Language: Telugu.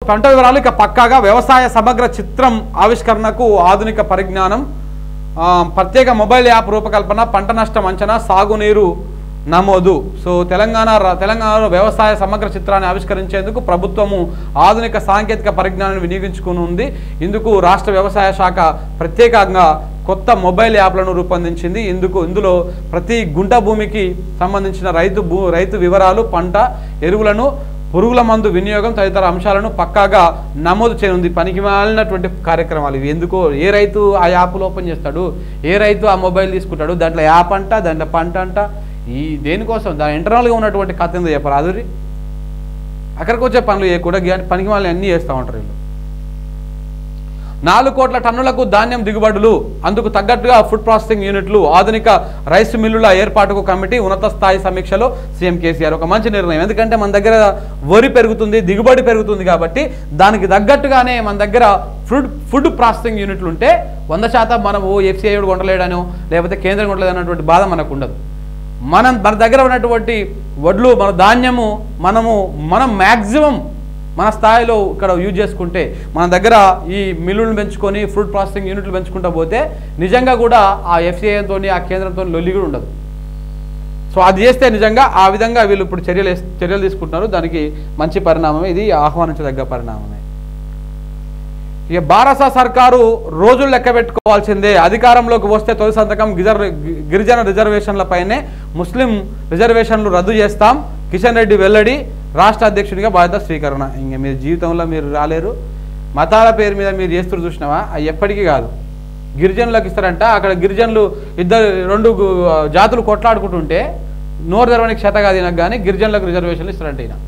పంట వివరాలు ఇక పక్కాగా వ్యవసాయ సమగ్ర చిత్రం ఆవిష్కరణకు ఆధునిక పరిజ్ఞానం ఆ, ప్రత్యేక మొబైల్ యాప్ రూపకల్పన పంట నష్టం అంచనా సాగునీరు నమోదు సో తెలంగాణ రా- తెలంగాణలో వ్యవసాయ సమగ్ర చిత్రాన్ని ఆవిష్కరించేందుకు ప్రభుత్వము ఆధునిక సాంకేతిక పరిజ్ఞానాన్ని వినియోగించుకుని ఉంది ఇందుకు రాష్ట్ర వ్యవసాయ శాఖ ప్రత్యేకంగా కొత్త మొబైల్ యాప్లను రూపొందించింది ఇందుకు ఇందులో ప్రతి గుంట భూమికి సంబంధించిన రైతు భూ రైతు వివరాలు పంట ఎరువులను పురుగుల మందు వినియోగం తదితర అంశాలను పక్కాగా నమోదు చేయనుంది పనికి మాలినటువంటి కార్యక్రమాలు ఇవి ఎందుకో ఏ రైతు ఆ యాప్లు ఓపెన్ చేస్తాడు ఏ రైతు ఆ మొబైల్ తీసుకుంటాడు దాంట్లో యాప్ అంట దాంట్లో పంట అంట ఈ దేనికోసం దాని ఇంటర్నల్గా ఉన్నటువంటి కథ ఏందో చెప్పరాదురి అక్కడికి వచ్చే పనులు ఏ కూడా పనికి మాలి అన్నీ చేస్తూ ఉంటారు వీళ్ళు నాలుగు కోట్ల టన్నులకు ధాన్యం దిగుబడులు అందుకు తగ్గట్టుగా ఫుడ్ ప్రాసెసింగ్ యూనిట్లు ఆధునిక రైస్ మిల్లుల ఏర్పాటుకు కమిటీ ఉన్నత స్థాయి సమీక్షలో సీఎం కేసీఆర్ ఒక మంచి నిర్ణయం ఎందుకంటే మన దగ్గర వరి పెరుగుతుంది దిగుబడి పెరుగుతుంది కాబట్టి దానికి తగ్గట్టుగానే మన దగ్గర ఫుడ్ ఫుడ్ ప్రాసెసింగ్ యూనిట్లు ఉంటే వంద శాతం మనం ఓ ఎఫ్సీఐ కొంటలేడనో లేకపోతే కేంద్రం కొంటలేదన్నటువంటి బాధ మనకు ఉండదు మనం మన దగ్గర ఉన్నటువంటి వడ్లు మన ధాన్యము మనము మనం మ్యాక్సిమం మన స్థాయిలో ఇక్కడ యూజ్ చేసుకుంటే మన దగ్గర ఈ మిల్లులను పెంచుకొని ఫుడ్ ప్రాసెసింగ్ యూనిట్లు పెంచుకుంటూ పోతే నిజంగా కూడా ఆ ఎఫ్సిఐతో ఆ కేంద్రంతో లొల్లి కూడా ఉండదు సో అది చేస్తే నిజంగా ఆ విధంగా వీళ్ళు ఇప్పుడు చర్యలు వేస్- చర్యలు తీసుకుంటున్నారు దానికి మంచి పరిణామమే ఇది ఆహ్వానించదగ్గ పరిణామమే ఇక భారత సర్కారు రోజులు లెక్క పెట్టుకోవాల్సిందే అధికారంలోకి వస్తే తొలి సంతకం గిజర్ గి- గిరిజన రిజర్వేషన్లపైనే ముస్లిం రిజర్వేషన్లు రద్దు చేస్తాం కిషన్ రెడ్డి వెల్లడి రాష్ట్ర అధ్యక్షుడిగా బాధ్యత స్వీకరణ ఇంక మీరు జీవితంలో మీరు రాలేరు మతాల పేరు మీద మీరు చేస్తున్నారు చూసినావా అవి ఎప్పటికీ కాదు గిరిజనులకు ఇస్తారంట అక్కడ గిరిజనులు ఇద్దరు రెండు గు- జాతులు కొట్లాడుకుంటుంటే నోరు తెరవడానికి చేత కాదు ఈయనకు కానీ గిరిజనులకు రిజర్వేషన్లు ఇస్తారంట ఈయన